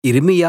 యిర్మీయా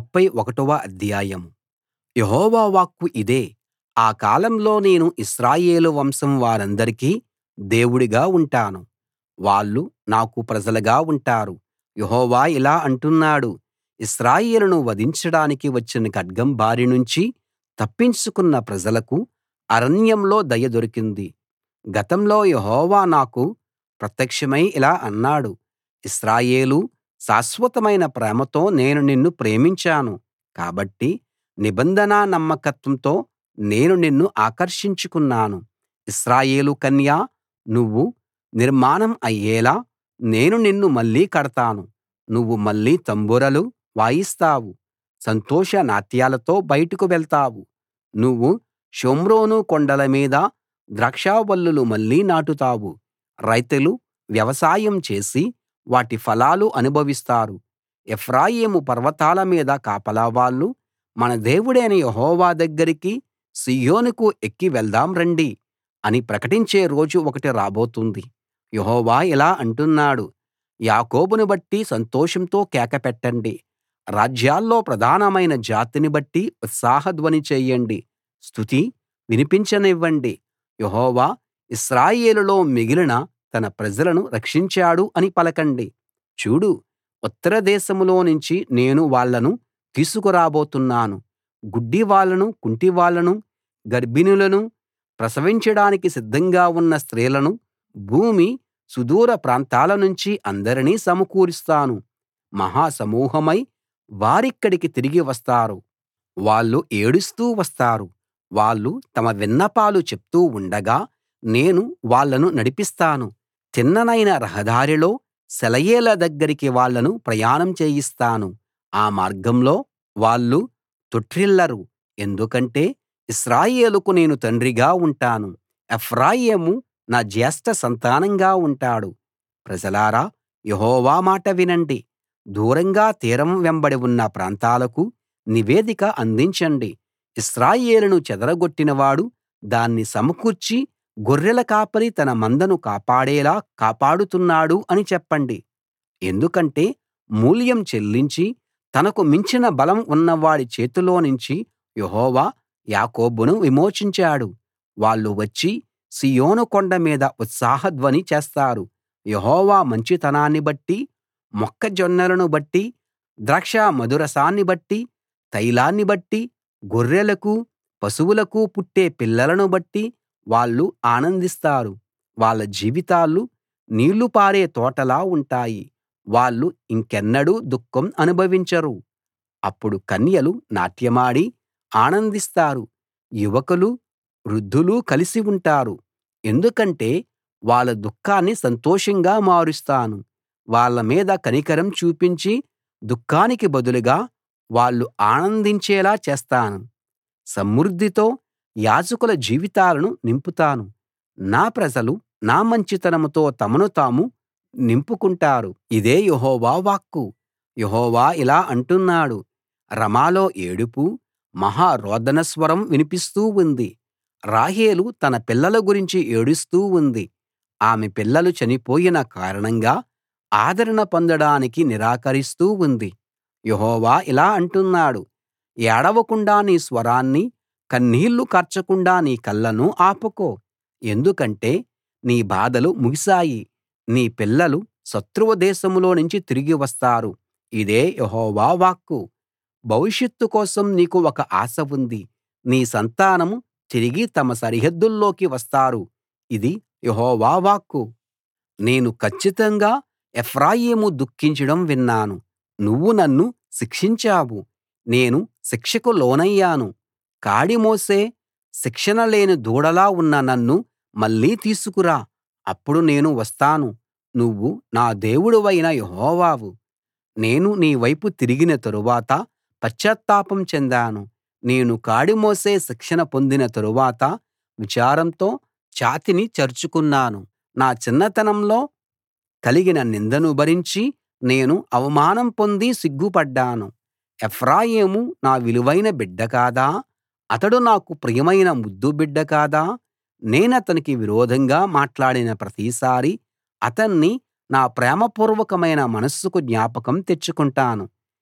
31 వ అధ్యాయం యెహోవా వాక్కు ఇదే ఆ కాలంలో నేను ఇశ్రాయేలు వంశం వారందరికీ దేవుడిగా ఉంటాను వాళ్ళు నాకు ప్రజలుగా ఉంటారు యెహోవా ఇలా అంటున్నాడు ఇశ్రాయేలును వధించడానికి వచ్చిన ఖడ్గం బారినుంచి తప్పించుకున్న ప్రజలకు అరణ్యంలో దయ దొరికింది గతంలో యెహోవా నాకు ప్రత్యక్షమై ఇలా అన్నాడు ఇశ్రాయేలూ శాశ్వతమైన ప్రేమతో నేను నిన్ను ప్రేమించాను కాబట్టి నిబంధన నమ్మకత్వంతో నేను నిన్ను ఆకర్షించుకున్నాను ఇశ్రాయేలు కన్యా నువ్వు నిర్మాణం అయ్యేలా నేను నిన్ను మళ్ళీ కడతాను నువ్వు మళ్ళీ తంబురలు వాయిస్తావు సంతోష నాట్యాలతో బయటకు వెళ్తావు నువ్వు షోమ్రోను కొండల మీద ద్రాక్షావల్లులు మళ్ళీ నాటుతావు రైతులు వ్యవసాయం చేసి వాటి ఫలాలు అనుభవిస్తారు ఎఫ్రాయిము పర్వతాల మీద కాపలా వాళ్ళు మన దేవుడైన యెహోవా దగ్గరికి సీయోనుకు ఎక్కి వెళ్దాం రండి అని ప్రకటించే రోజు ఒకటి రాబోతుంది యెహోవా ఇలా అంటున్నాడు యాకోబును బట్టి సంతోషంతో కేక పెట్టండి రాజ్యాల్లో ప్రధానమైన జాతిని బట్టి ఉత్సాహధ్వని చేయండి స్తుతి వినిపించనివ్వండి యెహోవా ఇశ్రాయేలులో మిగిలిన తన ప్రజలను రక్షించాడు అని పలకండి చూడు ఉత్తర దేశంలో నుంచి నేను వాళ్ళను తీసుకురాబోతున్నాను గుడ్డివాళ్ళను కుంటివాళ్ళను గర్భిణులను ప్రసవించడానికి సిద్ధంగా ఉన్న స్త్రీలను భూమి సుదూర ప్రాంతాల నుంచి అందరినీ సమకూరుస్తాను మహా సమూహమై వారిక్కడికి తిరిగి వస్తారు వాళ్ళు ఏడుస్తూ వస్తారు వాళ్ళు తమ విన్నపాలు చెప్తూ ఉండగా నేను వాళ్ళను నడిపిస్తాను తిన్ననైన రహదారిలో సెలయేళ్ల దగ్గరికి వాళ్ళను ప్రయాణం చేయిస్తాను ఆ మార్గంలో వాళ్ళు తొట్రిల్లరు ఎందుకంటే ఇశ్రాయేలుకు నేను తండ్రిగా ఉంటాను ఎఫ్రాయిము నా జ్యేష్ఠ సంతానంగా ఉంటాడు ప్రజలారా యెహోవా మాట వినండి దూరంగా తీరం వెంబడి ఉన్న ప్రాంతాలకు నివేదిక అందించండి ఇశ్రాయేలును చెదరగొట్టినవాడు దాన్ని సమకూర్చి గొర్రెల కాపరి తన మందను కాపాడేలా కాపాడుతున్నాడు అని చెప్పండి ఎందుకంటే మూల్యం చెల్లించి తనకు మించిన బలం ఉన్నవాడి చేతిలోనుంచి యెహోవా యాకోబును విమోచించాడు వాళ్ళు వచ్చి సీయోను కొండ మీద ఉత్సాహధ్వని చేస్తారు యెహోవా మంచితనాన్ని బట్టి మొక్కజొన్నలను బట్టి ద్రాక్ష మధురసాన్ని బట్టి తైలాన్ని బట్టి గొర్రెలకు పశువులకు పుట్టే పిల్లలను బట్టి వాళ్ళు ఆనందిస్తారు వాళ్ళ జీవితాలు నీళ్లు పారే తోటలా ఉంటాయి వాళ్ళు ఇంకెన్నడూ దుఃఖం అనుభవించరు అప్పుడు కన్యలు నాట్యమాడి ఆనందిస్తారు యువకులు వృద్ధులు కలిసి ఉంటారు ఎందుకంటే వాళ్ళ దుఃఖాన్ని సంతోషంగా మారుస్తాను వాళ్ళ మీద కనికరం చూపించి దుఃఖానికి బదులుగా వాళ్ళు ఆనందించేలా చేస్తాను సమృద్ధితో యాజకుల జీవితాలను నింపుతాను నా ప్రజలు నా మంచితనంతో తమను తాము నింపుకుంటారు ఇదే యెహోవా వాక్కు యెహోవా ఇలా అంటున్నాడు రమాలో ఏడుపు మహా రోదన స్వరం వినిపిస్తూ ఉంది రాహేలు తన పిల్లల గురించి ఏడుస్తూ ఉంది ఆమె పిల్లలు చనిపోయిన కారణంగా ఆదరణ పొందడానికి నిరాకరిస్తూ ఉంది యెహోవా ఇలా అంటున్నాడు ఏడవకుండా నీ స్వరాన్ని కన్నీళ్లు కార్చకుండా నీ కళ్ళను ఆపుకో ఎందుకంటే నీ బాధలు ముగిశాయి నీ పిల్లలు శత్రువు దేశంలో నుంచి తిరిగి వస్తారు ఇదే యెహోవా వాక్కు భవిష్యత్తు కోసం నీకు ఒక ఆశ ఉంది నీ సంతానం తిరిగి తమ సరిహద్దుల్లోకి వస్తారు ఇది యెహోవా వాక్కు నేను కచ్చితంగా ఎఫ్రాయిము దుఃఖించడం విన్నాను నువ్వు నన్ను శిక్షించావు నేను శిక్షకు లోనయ్యాను కాడి మోసే శిక్షణ లేని దూడలా ఉన్న నన్ను మళ్ళీ తీసుకురా అప్పుడు నేను వస్తాను నువ్వు నా దేవుడవైన యెహోవావు నేను నీ వైపు తిరిగిన తరువాత పశ్చాత్తాపం చెందాను నేను కాడి మోసే శిక్షణ పొందిన తరువాత విచారంతో ఛాతీని చరుచుకున్నాను నా చిన్నతనంలో కలిగిన నిందను భరించి నేను అవమానం పొంది సిగ్గుపడ్డాను ఎఫ్రాయిము నా విలువైన బిడ్డ కాదా అతడు నాకు ప్రియమైన ముద్దు బిడ్డ కాదా నేనతనికి విరోధంగా మాట్లాడిన ప్రతిసారీ అతన్ని నా ప్రేమపూర్వకమైన మనస్సుకు జ్ఞాపకం తెచ్చుకుంటాను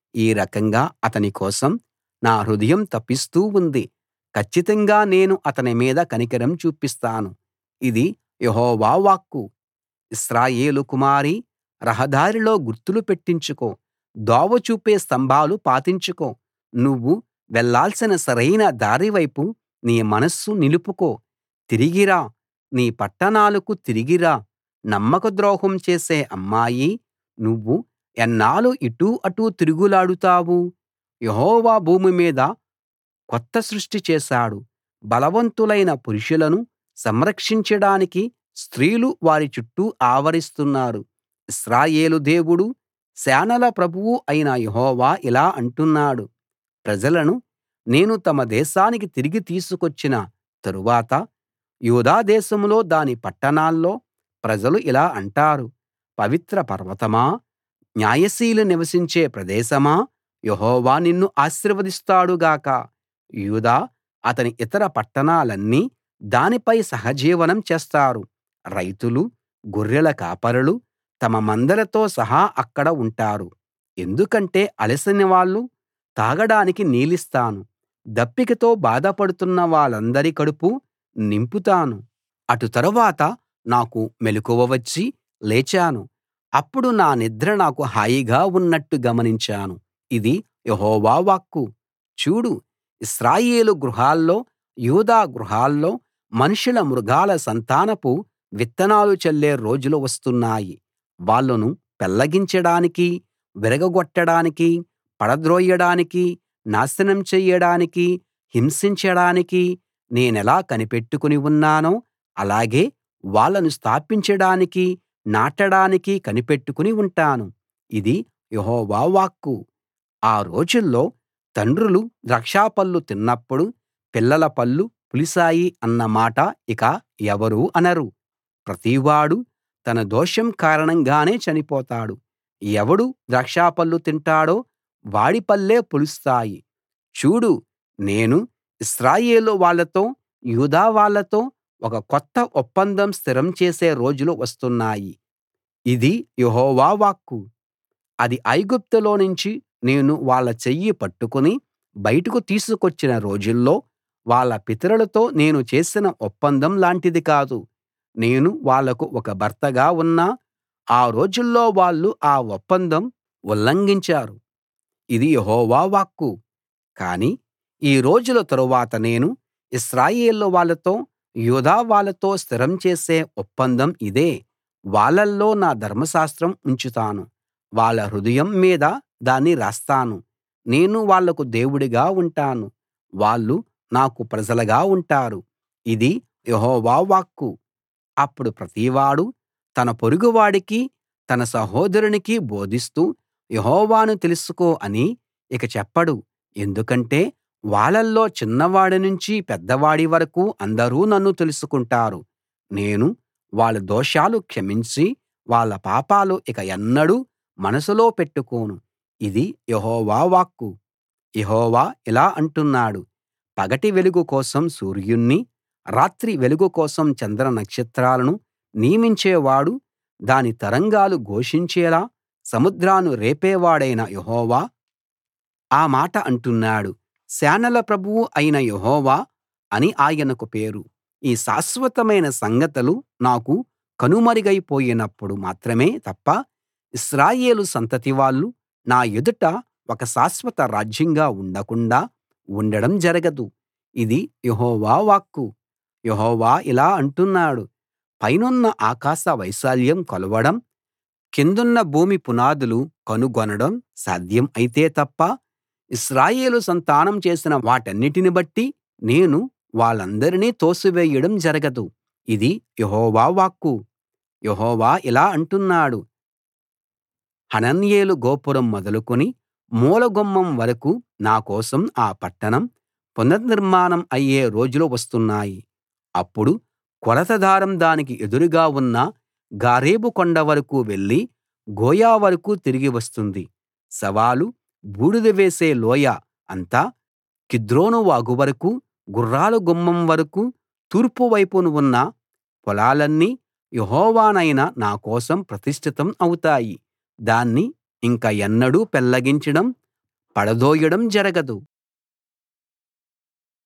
ఈ రకంగా అతని కోసం నా హృదయం తపిస్తూ ఉంది కచ్చితంగా నేను అతని మీద కనికరం చూపిస్తాను ఇది యెహోవా వాక్కు ఇశ్రాయేలు కుమారీ రహదారిలో గుర్తులు పెట్టించుకో దోవ చూపే స్తంభాలు పాతించుకో నువ్వు వెళ్ళాల్సిన సరైన దారి వైపు నీ మనస్సు నిలుపుకో తిరిగి రా నీ పట్టణాలకు తిరిగి రా నమ్మకద్రోహం చేసే అమ్మాయీ నువ్వు ఎన్నాళ్లు ఇటూ అటూ తిరుగులాడుతావు యెహోవా భూమి మీద కొత్త సృష్టి చేశాడు బలవంతులైన పురుషులను సంరక్షించడానికి స్త్రీలు వారి చుట్టూ ఆవరిస్తున్నారు ఇశ్రాయేలు దేవుడు సేనల ప్రభువు అయిన యెహోవా ఇలా అంటున్నాడు ప్రజలను నేను తమ దేశానికి తిరిగి తీసుకొచ్చిన తరువాత యూదా దేశంలో దాని పట్టణాల్లో ప్రజలు ఇలా అంటారు పవిత్ర పర్వతమా న్యాయశీలి నివసించే ప్రదేశమా యెహోవా నిన్ను ఆశీర్వదిస్తాడు గాక యూదా అతని ఇతర పట్టణాలన్నీ దానిపై సహజీవనం చేస్తారు రైతులు గొర్రెల కాపరులు తమ మందలతో సహా అక్కడ ఉంటారు ఎందుకంటే అలసిన వాళ్ళు తాగడానికి నీళ్ళిస్తాను దప్పికతో బాధపడుతున్న వాళ్ళందరి కడుపు నింపుతాను అటు తరువాత నాకు మెలకువ వచ్చి లేచాను అప్పుడు నా నిద్ర నాకు హాయిగా ఉన్నట్టు గమనించాను ఇది యెహోవా వాక్కు చూడు ఇశ్రాయేలు గృహాల్లో యూదా గృహాల్లో మనుషుల మృగాల సంతానపు విత్తనాలు చల్లే రోజులు వస్తున్నాయి వాళ్ళను పెళ్లగించడానికి విరగగొట్టడానికి పడద్రోయడానికి నాశనం చెయ్యడానికి హింసించడానికి నేనెలా కనిపెట్టుకుని ఉన్నానో అలాగే వాళ్ళను స్థాపించడానికి నాటడానికి కనిపెట్టుకుని ఉంటాను ఇది యెహోవా వాక్కు ఆ రోజుల్లో తండ్రులు ద్రాక్షపళ్ళు తిన్నప్పుడు పిల్లల పళ్ళు పులిశాయి అన్న మాట ఇక ఎవరూ అనరు ప్రతివాడూ తన దోషం కారణంగానే చనిపోతాడు ఎవడు ద్రాక్షపళ్ళు తింటాడో వాడి పళ్ళే పులుస్తాయి చూడు నేను ఇశ్రాయేలు వాళ్ళతో యూదా వాళ్ళతో ఒక కొత్త ఒప్పందం స్థిరం చేసే రోజులు వస్తున్నాయి ఇది యెహోవా వాక్కు అది ఐగుప్తులో నుంచి నేను వాళ్ళ చెయ్యి పట్టుకుని బయటకు తీసుకొచ్చిన రోజుల్లో వాళ్ళ పితరులతో నేను చేసిన ఒప్పందం లాంటిది కాదు నేను వాళ్లకు ఒక భర్తగా ఉన్నా ఆ రోజుల్లో వాళ్ళు ఆ ఒప్పందం ఉల్లంఘించారు ఇది యెహోవా వాక్కు కానీ ఈ రోజుల తరువాత నేను ఇశ్రాయేలు వాళ్ళతో యూదా వాళ్ళతో స్థిరం చేసే ఒప్పందం ఇదే వాళ్ళల్లో నా ధర్మశాస్త్రం ఉంచుతాను వాళ్ళ హృదయం మీద దాన్ని రాస్తాను నేను వాళ్లకు దేవుడిగా ఉంటాను వాళ్ళు నాకు ప్రజలుగా ఉంటారు ఇది యెహోవా వాక్కు అప్పుడు ప్రతివాడూ తన పొరుగువాడికి తన సహోదరునికి బోధిస్తూ యెహోవాను తెలుసుకో అని ఇక చెప్పడు ఎందుకంటే వాళ్ళల్లో చిన్నవాడి నుంచి పెద్దవాడి వరకూ అందరూ నన్ను తెలుసుకుంటారు నేను వాళ్ళ దోషాలు క్షమించి వాళ్ళ పాపాలు ఇక ఎన్నడూ మనసులో పెట్టుకోను ఇది యెహోవా వాక్కు యెహోవా ఇలా అంటున్నాడు పగటి వెలుగు కోసం సూర్యుణ్ణి రాత్రి వెలుగు కోసం చంద్ర నక్షత్రాలను నియమించేవాడు దాని తరంగాలు ఘోషించేలా సముద్రాన్ని రేపేవాడైన యెహోవా ఆ మాట అంటున్నాడు సేనల ప్రభువు అయిన యెహోవా అని ఆయనకు పేరు ఈ శాశ్వతమైన సంగతులు నాకు కనుమరుగైపోయినప్పుడు మాత్రమే తప్ప ఇశ్రాయేలు సంతతి వాళ్ళు నా ఎదుట ఒక శాశ్వత రాజ్యంగా ఉండకుండా ఉండడం జరగదు ఇది యెహోవా వాక్కు యెహోవా ఇలా అంటున్నాడు పైనున్న ఆకాశ వైశాల్యం కొలవడం కిందున్న భూమి పునాదులు కనుగొనడం సాధ్యం అయితే తప్ప ఇశ్రాయేలు సంతానం చేసిన వాటన్నిటిని బట్టి నేను వాళ్ళందరినీ తోసివేయడం జరగదు ఇది యెహోవా వాక్కు యెహోవా ఇలా అంటున్నాడు హనన్యేలు గోపురం మొదలుకొని మూలగుమ్మం వరకూ నా కోసం ఆ పట్టణం పునర్నిర్మాణం అయ్యే రోజులు వస్తున్నాయి అప్పుడు కొలత దారం దానికి ఎదురుగా ఉన్న గారేబు కొండ వరకూ వెళ్లి గోయా వరకూ తిరిగి వస్తుంది శవాలు బూడిద వేసే లోయ అంతా కిద్రోను వాగు వరకూ గుర్రాల గుమ్మం వరకూ తూర్పు వైపున ఉన్న పొలాలన్నీ యెహోవానైన నా కోసం ప్రతిష్ఠితం అవుతాయి దాన్ని ఇంక ఎన్నడూ పెళ్లగించడం పడదోయడం జరగదు